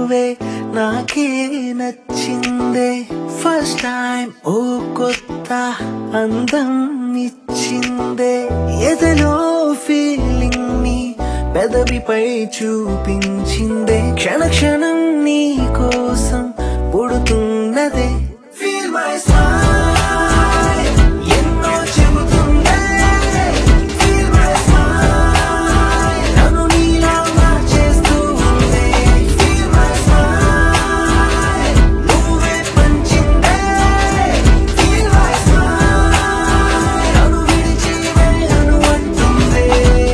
నువ్వే నాకే నచ్చిందే ఫస్ట్ టైం ఓ కొత్త అందం ఇచ్చిందే ఎదలో ఫీలింగ్ ని పెదవిపై చూపించిందే క్షణ క్షణం నీ కోసం పుడుతున్నదే ఫీల్ మై స్మైల్ ఎన్నో చెబుతుందే ఫీల్ మై స్మైల్ నన్ను నీలా మార్చేస్తూ ఉందే ఫీల్ మై స్మైల్ నువ్వే పంచిందే ఫీల్ మై స్మైల్ నన్ను విడిచి వెళ్ళను అంటుందే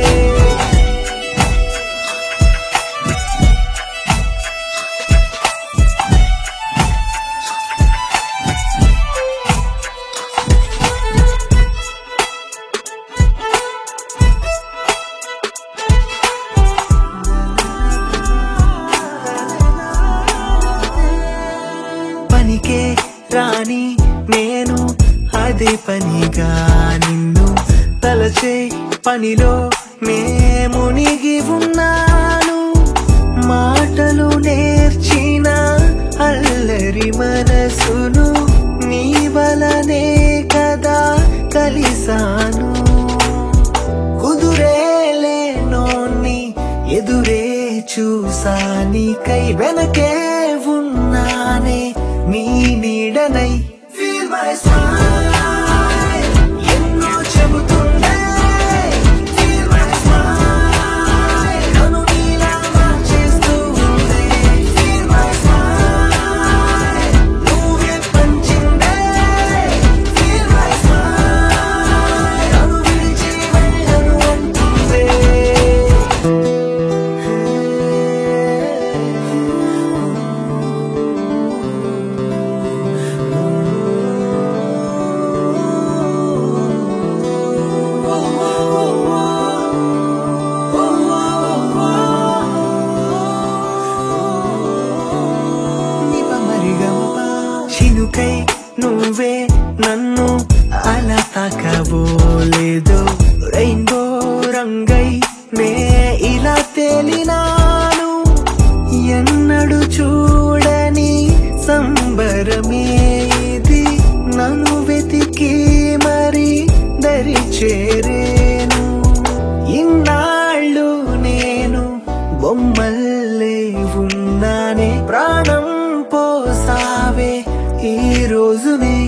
పనికే రాని నేను అదే పనిగా నిన్ను తలచే పనిలో మేమునిగి ఉన్నాను మాటలు నేర్చిన అల్లరి మనసును నీ వలనే కదా కలిసాను కుదురేలేనోన్ని ఎదురే చూసా నీకై వెనకే ఉన్నానే నీ నీడనై ఫీల్ మై స్మైల్ ఎన్నో చెబుతుందే ఫీల్ మై స్మైల్ నన్ను నీలా మార్చేస్తూ ఉందే ఫీల్ మై స్మైల్ నువ్వే పంచిందే ఫీల్ మై స్మైల్ నన్ను విడిచి వెళ్ళను అంటుందే చినుకై నువ్వే నన్ను అలా తాకబోలేదు రెయిన్బో రంగై నే ఇలా తేలినాను ఎన్నడు చూడని సంబరమే ఇది నన్ను వెతికి మరి దరి చేరేను ఇన్నాళ్ళు నేను బొమ్మల్లే ఉన్నానే ప్రాణం పోసావే ఈ రోజునే